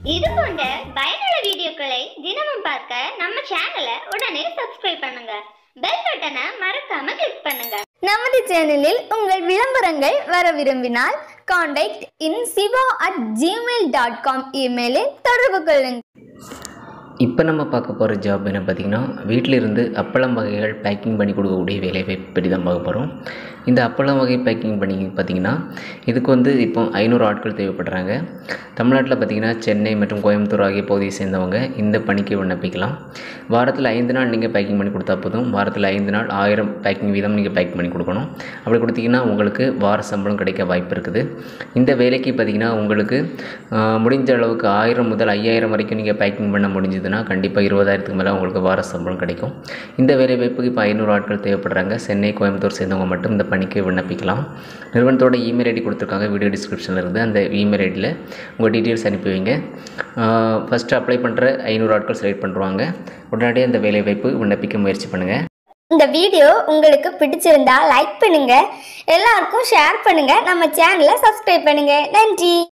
இது போன்ற பயனுள்ள வீடியோக்களை தினமும் பார்க்க நம்ம சேனலை உடனே சப்ஸ்கிரைப் பண்ணுங்க பெல் பட்டனை மறக்காம கிளிக் பண்ணுங்க நமது சேனலில் உங்கள் விளம்பரங்கள் வர விரும்பினால் contact in Siva at Gmail dot com இமெயிலில் தொடர்பு கொள்ளுங்கள் இப்போ நம்ம பார்க்க போகிற ஜாப் என்ன பார்த்திங்கன்னா வீட்டில் இருந்து அப்பளம் வகைகள் பேக்கிங் பண்ணி கொடுக்கக்கூடிய வேலைவாய்ப்பு பற்றி தான் பார்க்க போகிறோம் இந்த அப்பளம் வகை பேக்கிங் பண்ணி பார்த்திங்கன்னா இதுக்கு வந்து இப்போ ஐநூறு ஆட்கள் தேவைப்படுறாங்க தமிழ்நாட்டில் பார்த்திங்கன்னா சென்னை மற்றும் கோயம்புத்தூர் ஆகிய பகுதியை சேர்ந்தவங்க இந்த பணிக்கு விண்ணப்பிக்கலாம் வாரத்தில் ஐந்து நாள் நீங்கள் பேக்கிங் பண்ணி கொடுத்தா போதும் வாரத்தில் ஐந்து நாள் ஆயிரம் பேக்கிங் வீதம் நீங்கள் பேக் பண்ணி கொடுக்கணும் அப்படி கொடுத்தீங்கன்னா உங்களுக்கு வார சம்பளம் கிடைக்க வாய்ப்பு இருக்குது இந்த வேலைக்கு பார்த்திங்கன்னா உங்களுக்கு ஆஹ், முடிஞ்ச அளவுக்கு ஆயிரம் முதல் ஐயாயிரம் வரைக்கும் நீங்கள் பேக்கிங் பண்ண முடிஞ்சதுன்னா கண்டிப்பாக இருபதாயிரத்துக்கு மேலே உங்களுக்கு வார சம்பளம் கிடைக்கும் இந்த வேலை வாய்ப்புக்கு இப்போ ஐநூறு ஆட்கள் தேவைப்படுறாங்க சென்னை கோயம்புத்தூர் சேர்ந்தவங்க மட்டும் இந்த பணிக்கு விண்ணப்பிக்கலாம் நிறுவனத்தோட இமெயில் ஐடி கொடுத்துருக்காங்க வீடியோ டிஸ்கிரிப்ஷனில் இருந்து அந்த இமெயில் ஐடியில் உங்கள் டீட்டெயில்ஸ் அனுப்பி வைங்க ஃபஸ்ட்டு அப்ளை பண்ணுற ஐநூறு ஆட்கள் செலக்ட் பண்ணுவாங்க உடனடியாக இந்த வேலை வாய்ப்பு விண்ணப்பிக்க முயற்சி பண்ணுங்கள் இந்த வீடியோ உங்களுக்கு பிடிச்சிருந்தா லைக் பண்ணுங்க எல்லாருக்கும் ஷேர் பண்ணுங்க நம்ம சேனலை சப்ஸ்கிரைப் பண்ணுங்க நன்றி